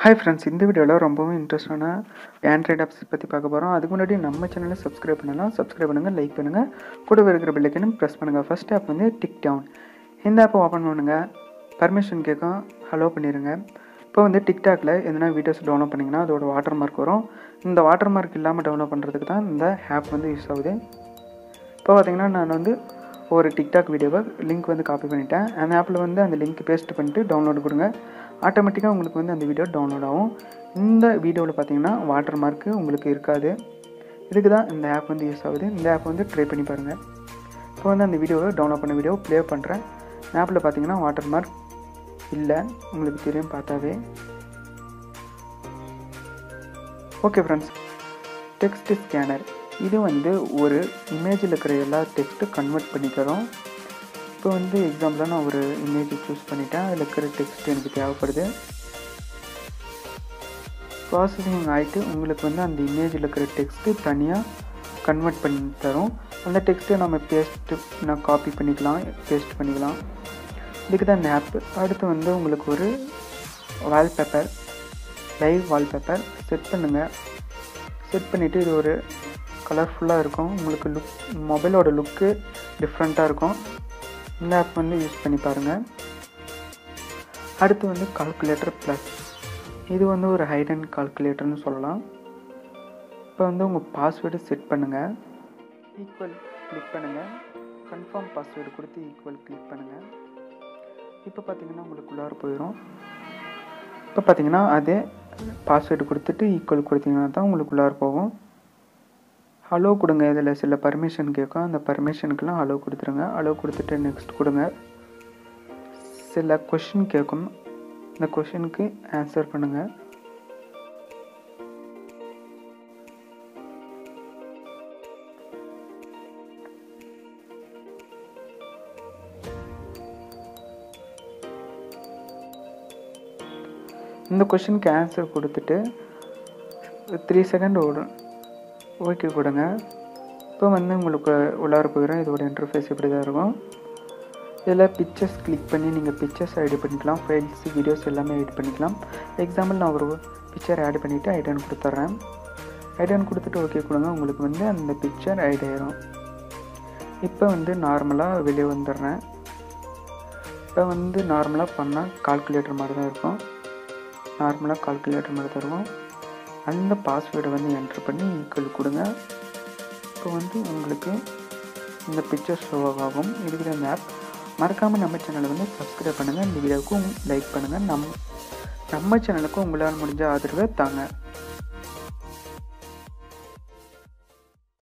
hi friends இந்த வீடியோவில் ரொம்பவும் இன்ட்ரெஸ்டான ஆண்ட்ராய்டு ஆப்ஸ் பற்றி பார்க்க போகிறோம் அதுக்கு முன்னாடி நம்ம சேனலை சப்ஸ்கிரைப் பண்ணலாம் சப்ஸ்கிரைப் பண்ணுங்கள் லைக் பண்ணுங்கள் கூடவே இருக்கிற பெல்லைக்கனும் ப்ரெஸ் பண்ணுங்கள் ஃபஸ்ட் ஆப் வந்து டிக் டவுன் இந்த ஆப்பை ஓப்பன் பண்ணுங்கள் பர்மிஷன் கேட்கும் ஹலோ பண்ணிடுங்க இப்போ வந்து டிக்டாக்ல எதனா வீடியோஸ் டவுன்லோட் பண்ணிங்கன்னா அதோட வாட்டர் மார்க் வரும் இந்த வாட்டர் மார்க் இல்லாமல் டவுன்லோட் பண்ணுறதுக்கு தான் இந்த ஆப் வந்து யூஸ் ஆகுது இப்போ பார்த்தீங்கன்னா நான் வந்து ஒரு டிக்டாக் வீடியோவை லிங்க் வந்து காப்பி பண்ணிட்டேன் அந்த ஆப்பில் வந்து அந்த லிங்க் பேஸ்ட் பண்ணிட்டு டவுன்லோட் கொடுங்க ஆட்டோமேட்டிக்காக உங்களுக்கு வந்து அந்த வீடியோ டவுன்லோட் ஆகும் இந்த வீடியோவில் பார்த்தீங்கன்னா வாட்டர் மார்க்கு உங்களுக்கு இருக்காது இதுக்கு தான் இந்த ஆப் வந்து யூஸ் ஆகுது இந்த ஆப் வந்து ட்ரை பண்ணி பாருங்கள் இப்போ வந்து அந்த வீடியோவை டவுன்லோட் பண்ண வீடியோ ப்ளே பண்ணுறேன் ஆப்பில் பார்த்தீங்கன்னா வாட்டர் மார்க் இல்லை உங்களுக்கு தெரியும் பார்த்தாவே ஓகே ஃப்ரெண்ட்ஸ் டெக்ஸ்ட் ஸ்கேனர் இது வந்து ஒரு இமேஜில் இருக்கிற எல்லா டெக்ஸ்ட்டும் கன்வெர்ட் பண்ணி தரும் இப்போ வந்து எக்ஸாம்பிளாக நான் ஒரு இமேஜ் சூஸ் பண்ணிட்டேன் அதில் இருக்கிற டெக்ஸ்ட் எனக்கு தேவைப்படுது ப்ராசஸிங் ஆகிட்டு உங்களுக்கு வந்து அந்த இமேஜில் இருக்கிற டெக்ஸ்ட்டு தனியாக கன்வெர்ட் பண்ணி தரும் அந்த டெக்ஸ்ட்டை நம்ம பேஸ்ட்டு நான் காப்பி பண்ணிக்கலாம் பேஸ்ட் பண்ணிக்கலாம் இதுக்கு தான் இந்த ஆப் அடுத்து வந்து உங்களுக்கு ஒரு வால்பேப்பர் லைவ் வால்பேப்பர் செட் பண்ணுங்கள் செட் பண்ணிவிட்டு இது ஒரு கலர்ஃபுல்லாக இருக்கும் உங்களுக்கு லுக் மொபைலோட லுக்கு டிஃப்ரெண்ட்டாக இருக்கும் இந்த ஆப் வந்து யூஸ் பண்ணி பாருங்கள் அடுத்து வந்து கால்குலேட்டர் ப்ளஸ் இது வந்து ஒரு ஹைடன் கால்குலேட்டர்னு சொல்லலாம் இப்போ வந்து உங்கள் பாஸ்வேர்டு செட் பண்ணுங்கள் ஈக்குவல் கிளிக் பண்ணுங்கள் கன்ஃபார்ம் பாஸ்வேர்டு கொடுத்து ஈக்குவல் கிளிக் பண்ணுங்கள் இப்போ பார்த்தீங்கன்னா உங்களுக்கு உள்ளார போயிடும் இப்போ பார்த்தீங்கன்னா அதே பாஸ்வேர்டு கொடுத்துட்டு ஈக்குவல் கொடுத்தீங்கன்னா தான் உங்களுக்கு உள்ளார போகும் ஹலோ கொடுங்க இதில் சில பர்மிஷன் கேட்கும் அந்த பர்மிஷனுக்கெல்லாம் ஹலோ கொடுத்துருங்க ஹலோ கொடுத்துட்டு நெக்ஸ்ட் கொடுங்க சில கொஷின் கேட்கும் இந்த கொஷினுக்கு ஆன்சர் பண்ணுங்கள் இந்த கொஷினுக்கு ஆன்சர் கொடுத்துட்டு த்ரீ செகண்ட் ஓடும் ஓகே கொடுங்க இப்போ வந்து உங்களுக்கு உள்ளார போயிடும் இதோட இன்டர்ஃபேஸ் இப்படி தான் இருக்கும் இதில் பிக்சர்ஸ் கிளிக் பண்ணி நீங்கள் பிக்சர்ஸ் ஆட் பண்ணிக்கலாம் ஃபைல்ஸ் வீடியோஸ் எல்லாமே ஆட் பண்ணிக்கலாம் எக்ஸாம்பிள் நான் ஒரு பிக்சர் ஆட் பண்ணிவிட்டு ஐடன் கொடுத்துட்றேன் ஐடன் கொடுத்துட்டு ஓகே கொடுங்க உங்களுக்கு வந்து அந்த பிக்சர் ஆட் ஆயிரும் இப்போ வந்து நார்மலாக வெளியே வந்துடுறேன் இப்போ வந்து நார்மலாக பண்ணால் கால்குலேட்டர் மாதிரி தான் இருக்கும் நார்மலாக கால்குலேட்டர் மாதிரி தான் இருக்கும் அந்த பாஸ்வேர்டை வந்து என்ட்ரு பண்ணி ஈக்குவல் கொடுங்க இப்போ வந்து உங்களுக்கு இந்த பிக்சர் ஷோ ஆகும் இருக்கிற இந்த ஆப் மறக்காமல் நம்ம சேனலை வந்து சப்ஸ்கிரைப் பண்ணுங்கள் இந்த வீடியோவுக்கும் லைக் பண்ணுங்கள் நம் நம்ம சேனலுக்கும் உங்களால் முடிஞ்ச ஆதரவை தாங்க